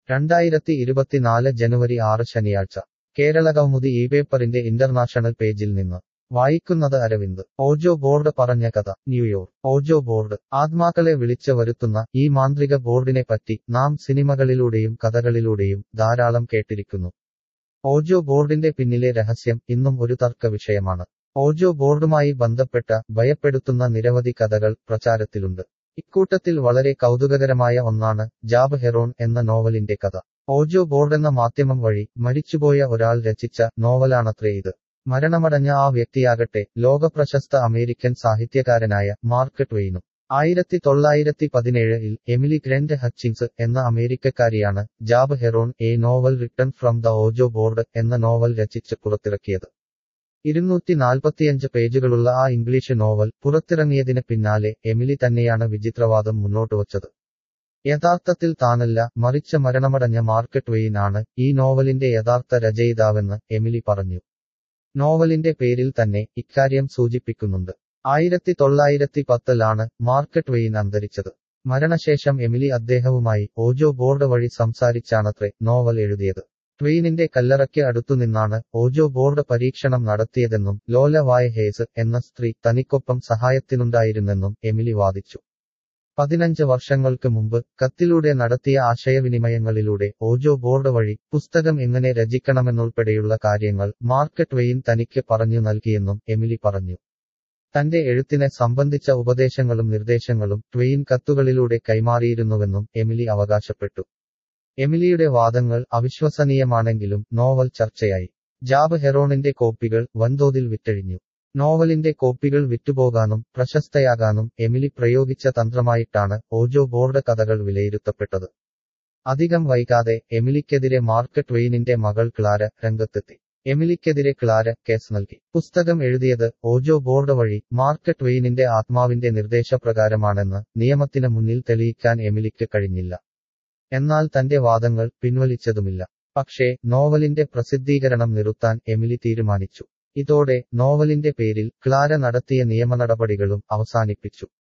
രണ്ടായിരത്തി ഇരുപത്തിനാല് ജനുവരി ആറ് ശനിയാഴ്ച കേരളകൗമുദി ഈ പേപ്പറിന്റെ ഇന്റർനാഷണൽ പേജിൽ നിന്ന് വായിക്കുന്നത് അരവിന്ദ് ഓജോ ബോർഡ് പറഞ്ഞ കഥ ന്യൂയോർക്ക് ഓജോ ബോർഡ് ആത്മാക്കളെ വിളിച്ച് വരുത്തുന്ന ഈ മാന്ത്രിക ബോർഡിനെ പറ്റി നാം സിനിമകളിലൂടെയും കഥകളിലൂടെയും ധാരാളം കേട്ടിരിക്കുന്നു ഓജോ ബോർഡിന്റെ പിന്നിലെ രഹസ്യം ഇന്നും ഒരു തർക്ക വിഷയമാണ് ഓജോ ബോർഡുമായി ബന്ധപ്പെട്ട ഭയപ്പെടുത്തുന്ന നിരവധി കഥകൾ പ്രചാരത്തിലുണ്ട് ഇക്കൂട്ടത്തിൽ വളരെ കൗതുകകരമായ ഒന്നാണ് ജാബ് ഹെറോൺ എന്ന നോവലിന്റെ കഥ ഓജോ ബോർഡെന്ന മാധ്യമം വഴി മരിച്ചുപോയ ഒരാൾ രചിച്ച നോവലാണത്രേ ഇത് മരണമടഞ്ഞ ആ വ്യക്തിയാകട്ടെ ലോകപ്രശസ്ത അമേരിക്കൻ സാഹിത്യകാരനായ മാർക്ക് ട്വെയിനും ആയിരത്തി തൊള്ളായിരത്തി പതിനേഴിൽ എമിലി ഗ്രൻഡ് ഹച്ചിങ്സ് എന്ന അമേരിക്കക്കാരിയാണ് Jap Herron a novel written from the Ouija board എന്ന നോവൽ രചിച്ച് പുറത്തിറക്കിയത് ഇരുന്നൂറ്റി നാൽപ്പത്തിയഞ്ച് പേജുകളുള്ള ആ ഇംഗ്ലീഷ് നോവൽ പുറത്തിറങ്ങിയതിന് പിന്നാലെ എമിലി തന്നെയാണ് വിചിത്രവാദം മുന്നോട്ട് വച്ചത് യഥാർത്ഥത്തിൽ താനല്ല മറിച്ച് മരണമടഞ്ഞ മാർക്ക് ട്വെയിൻ ആണ് ഈ നോവലിന്റെ യഥാർത്ഥ രചയിതാവെന്ന് എമിലി പറഞ്ഞു നോവലിന്റെ പേരിൽ തന്നെ ഇക്കാര്യം സൂചിപ്പിക്കുന്നുണ്ട് ആയിരത്തി തൊള്ളായിരത്തി പത്തിലാണ് മാർക്ക് ട്വെയിൻ അന്തരിച്ചത് മരണശേഷം എമിലി അദ്ദേഹവുമായി ഓജോ ബോർഡ് വഴി സംസാരിച്ചാണത്രേ നോവൽ എഴുതിയത് ട്വെയിനിന്റെ കല്ലറയ്ക്ക് അടുത്തുനിന്നാണ് ഓജോ ബോർഡ് പരീക്ഷണം നടത്തിയതെന്നും ലോല വായ് ഹേസ് എന്ന സ്ത്രീ തനിക്കൊപ്പം സഹായത്തിനുണ്ടായിരുന്നെന്നും എമിലി വാദിച്ചു പതിനഞ്ച് വർഷങ്ങൾക്ക് മുമ്പ് കത്തിലൂടെ നടത്തിയ ആശയവിനിമയങ്ങളിലൂടെ ഓജോ ബോർഡ് വഴി പുസ്തകം എങ്ങനെ രചിക്കണമെന്നുൾപ്പെടെയുള്ള കാര്യങ്ങൾ മാർക്ക് ട്വെയിൻ തനിക്ക് പറഞ്ഞു നൽകിയെന്നും എമിലി പറഞ്ഞു തന്റെ എഴുത്തിനെ സംബന്ധിച്ച ഉപദേശങ്ങളും നിർദ്ദേശങ്ങളും ട്വെയിൻ കത്തുകളിലൂടെ കൈമാറിയിരുന്നുവെന്നും എമിലി അവകാശപ്പെട്ടു എമിലിയുടെ വാദങ്ങൾ അവിശ്വസനീയമാണെങ്കിലും നോവൽ ചർച്ചയായി ജാബ് ഹെറോണിന്റെ കോപ്പികൾ വൻതോതിൽ വിറ്റഴിഞ്ഞു നോവലിന്റെ കോപ്പികൾ വിറ്റുപോകാനും പ്രശസ്തയാകാനും എമിലി പ്രയോഗിച്ച തന്ത്രമായിട്ടാണ് ഓജോ ബോർഡ് കഥകൾ വിലയിരുത്തപ്പെട്ടത് അധികം വൈകാതെ എമിലിക്കെതിരെ മാർക്ക് ട്വെയിനിന്റെ മകൾ ക്ലാര രംഗത്തെത്തി എമിലിക്കെതിരെ ക്ലാര കേസ് നൽകി പുസ്തകം എഴുതിയത് ഓജോ ബോർഡ് വഴി മാർക്ക് ട്വെയിനിന്റെ ആത്മാവിന്റെ നിർദ്ദേശപ്രകാരമാണെന്ന് നിയമത്തിന് മുന്നിൽ തെളിയിക്കാൻ എമിലിക്ക് കഴിഞ്ഞില്ല എന്നാൽ തന്റെ വാദങ്ങൾ പിൻവലിച്ചതുമില്ല പക്ഷേ നോവലിന്റെ പ്രസിദ്ധീകരണം നിർത്താൻ എമിലി തീരുമാനിച്ചു ഇതോടെ നോവലിന്റെ പേരിൽ ക്ലാര നടത്തിയ നിയമനടപടികളും അവസാനിപ്പിച്ചു